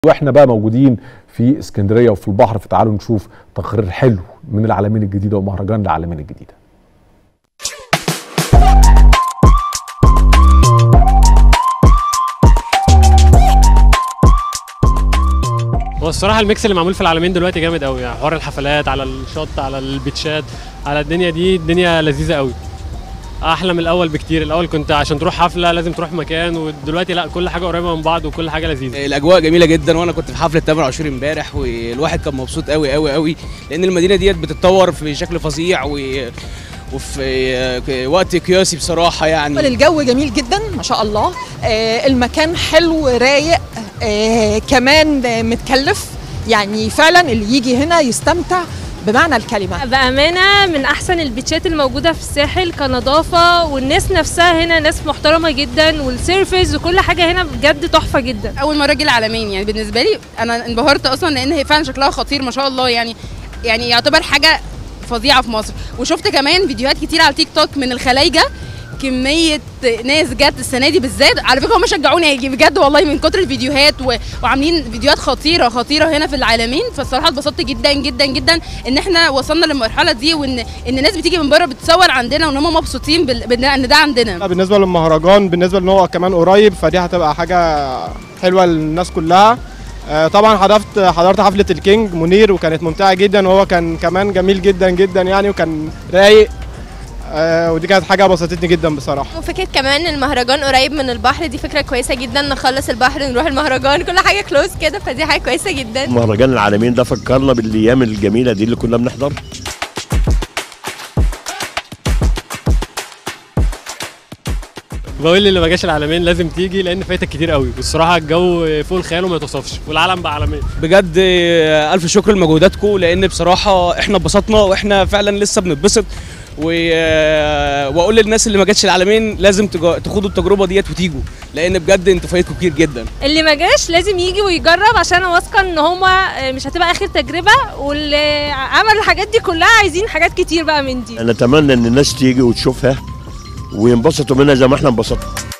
واحنا بقى موجودين في اسكندريه وفي البحر فتعالوا نشوف تقرير حلو من العالمين الجديده ومهرجان العالمين الجديده هو الصراحه الميكس اللي معمول في العالمين دلوقتي جامد قوي يعني حوار الحفلات على الشط على البيتشات على الدنيا دي الدنيا لذيذه قوي احلى من الاول بكتير الاول كنت عشان تروح حفله لازم تروح مكان ودلوقتي لا كل حاجه قريبه من بعض وكل حاجه لذيذه الاجواء جميله جدا وانا كنت في حفله تامر عاشور امبارح والواحد كان مبسوط قوي قوي قوي لان المدينه ديت بتتطور في شكل فظيع و وفي وقت قياسي بصراحه يعني الجو جميل جدا ما شاء الله آه المكان حلو رايق آه كمان آه متكلف يعني فعلا اللي يجي هنا يستمتع بمعنى الكلمة بأمانة من أحسن البيتشات الموجودة في الساحل كنظافة والناس نفسها هنا ناس محترمة جدا والسيرفيس وكل حاجة هنا بجد تحفة جدا أول مرة أجي العالمين يعني بالنسبة لي أنا انبهرت أصلا لأن هي فعلا شكلها خطير ما شاء الله يعني يعني يعتبر حاجة فظيعة في مصر وشفت كمان فيديوهات كتير على تيك توك من الخلايجة كمية ناس جت السنة دي بالذات على فكرة هم شجعوني اجي بجد والله من كتر الفيديوهات و... وعاملين فيديوهات خطيرة خطيرة هنا في العالمين فالصراحة اتبسطت جدا جدا جدا ان احنا وصلنا للمرحلة دي وان ان الناس بتيجي من بره بتصور عندنا وان هم مبسوطين بال... بان ده عندنا بالنسبة للمهرجان بالنسبة ان هو كمان قريب فدي هتبقى حاجة حلوة للناس كلها طبعا حضرت حضرت حفله الكينج منير وكانت ممتعه جدا وهو كان كمان جميل جدا جدا يعني وكان رايق آه ودي كانت حاجه بسطتني جدا بصراحه وفكره كمان المهرجان قريب من البحر دي فكره كويسه جدا نخلص البحر نروح المهرجان كل حاجه كلوز كده فدي حاجه كويسه جدا مهرجان العالمين ده فكرنا بالايام الجميله دي اللي كنا بنحضر بقول اللي ما جاش العالمين لازم تيجي لان فايتك كتير قوي والصراحه الجو فوق الخيال وما يتوصفش والعالم بقى عالمين بجد الف شكر لمجهوداتكم لان بصراحه احنا اتبسطنا واحنا فعلا لسه بنتبسط و... واقول للناس اللي ما جاتش العالمين لازم تجا... تخوضوا التجربه ديت وتيجوا لان بجد انتوا فايتكم كتير جدا اللي ما جاش لازم يجي ويجرب عشان انا واثقه ان هما مش هتبقى اخر تجربه واللي عملوا الحاجات دي كلها عايزين حاجات كتير بقى من دي انا اتمنى ان الناس تيجي وتشوفها وينبسطوا منها زي ما احنا انبسطنا